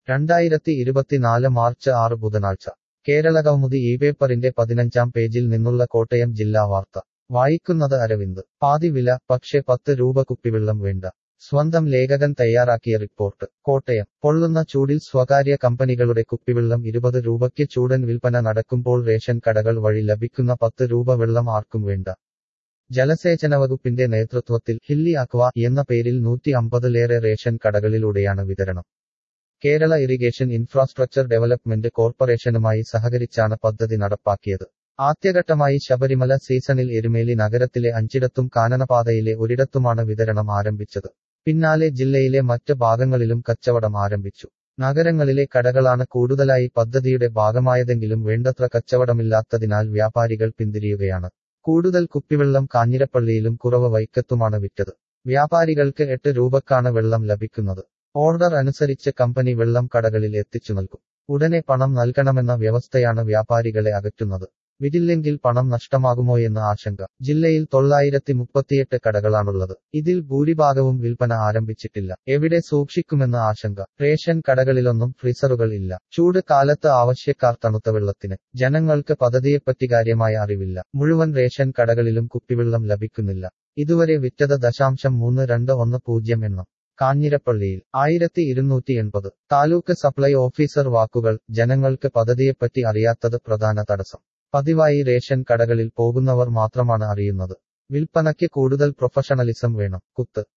രണ്ടായിരത്തി ഇരുപത്തിനാല് മാർച്ച് ആറ് ബുധനാഴ്ച കേരളകൗമുദി ഈ പേപ്പറിന്റെ പതിനഞ്ചാം പേജിൽ നിന്നുള്ള കോട്ടയം ജില്ലാ വാർത്ത വായിക്കുന്നത് അരവിന്ദ് പാതി വില പക്ഷേ പത്ത് രൂപ കുപ്പിവെള്ളം വേണ്ട സ്വന്തം ലേഖകൻ തയ്യാറാക്കിയ റിപ്പോർട്ട് കോട്ടയം പൊള്ളുന്ന ചൂടിൽ സ്വകാര്യ കമ്പനികളുടെ കുപ്പിവെള്ളം ഇരുപത് രൂപയ്ക്ക് ചൂടൻ വിൽപ്പന നടക്കുമ്പോൾ റേഷൻ കടകൾ വഴി ലഭിക്കുന്ന പത്ത് രൂപ വെള്ളം ആർക്കും വേണ്ട ജലസേചന വകുപ്പിന്റെ നേതൃത്വത്തിൽ ഹില്ലി അക്വ എന്ന പേരിൽ നൂറ്റി അമ്പതിലേറെ റേഷൻ കടകളിലൂടെയാണ് വിതരണം കേരള ഇറിഗേഷൻ ഇൻഫ്രാസ്ട്രക്ചർ ഡെവലപ്മെന്റ് കോർപ്പറേഷനുമായി സഹകരിച്ചാണ് പദ്ധതി നടപ്പാക്കിയത് ആദ്യഘട്ടമായി ശബരിമല സീസണിൽ എരുമേലി നഗരത്തിലെ അഞ്ചിടത്തും കാനനപാതയിലെ ഒരിടത്തുമാണ് വിതരണം ആരംഭിച്ചത് പിന്നാലെ ജില്ലയിലെ മറ്റ് ഭാഗങ്ങളിലും കച്ചവടം ആരംഭിച്ചു നഗരങ്ങളിലെ കടകളാണ് കൂടുതലായി പദ്ധതിയുടെ ഭാഗമായതെങ്കിലും വേണ്ടത്ര കച്ചവടമില്ലാത്തതിനാൽ വ്യാപാരികൾ പിന്തിരിയുകയാണ് കൂടുതൽ കുപ്പിവെള്ളം കാഞ്ഞിരപ്പള്ളിയിലും കുറവ് വൈക്കത്തുമാണ് വിറ്റത് വ്യാപാരികൾക്ക് എട്ട് രൂപക്കാണ് വെള്ളം ലഭിക്കുന്നത് ഓർഡർ അനുസരിച്ച് കമ്പനി വെള്ളം കടകളിൽ എത്തിച്ചു നൽകും ഉടനെ പണം നൽകണമെന്ന വ്യവസ്ഥയാണ് വ്യാപാരികളെ അകറ്റുന്നത് വിടില്ലെങ്കിൽ പണം നഷ്ടമാകുമോയെന്ന ആശങ്ക ജില്ലയിൽ തൊള്ളായിരത്തി മുപ്പത്തിയെട്ട് കടകളാണുള്ളത് ഇതിൽ ഭൂരിഭാഗവും വിൽപ്പന ആരംഭിച്ചിട്ടില്ല എവിടെ സൂക്ഷിക്കുമെന്ന ആശങ്ക റേഷൻ കടകളിലൊന്നും ഫ്രീസറുകൾ ഇല്ല ചൂട് കാലത്ത് ആവശ്യക്കാർ തണുത്ത വെള്ളത്തിന് ജനങ്ങൾക്ക് പദ്ധതിയെപ്പറ്റി കാര്യമായ അറിവില്ല മുഴുവൻ റേഷൻ കടകളിലും കുപ്പിവെള്ളം ലഭിക്കുന്നില്ല ഇതുവരെ വിറ്റത് ദശാംശം മൂന്ന് രണ്ട് ഒന്ന് പൂജ്യം എണ്ണം കാഞ്ഞിരപ്പള്ളിയിൽ ആയിരത്തി ഇരുന്നൂറ്റി എൺപത് താലൂക്ക് സപ്ലൈ ഓഫീസർ വാക്കുകൾ ജനങ്ങൾക്ക് പദ്ധതിയെപ്പറ്റി അറിയാത്തത് പ്രധാന തടസ്സം പതിവായി റേഷൻ കടകളിൽ പോകുന്നവർ മാത്രമാണ് അറിയുന്നത് വിൽപ്പനയ്ക്ക് കൂടുതൽ പ്രൊഫഷണലിസം വേണം കുത്ത്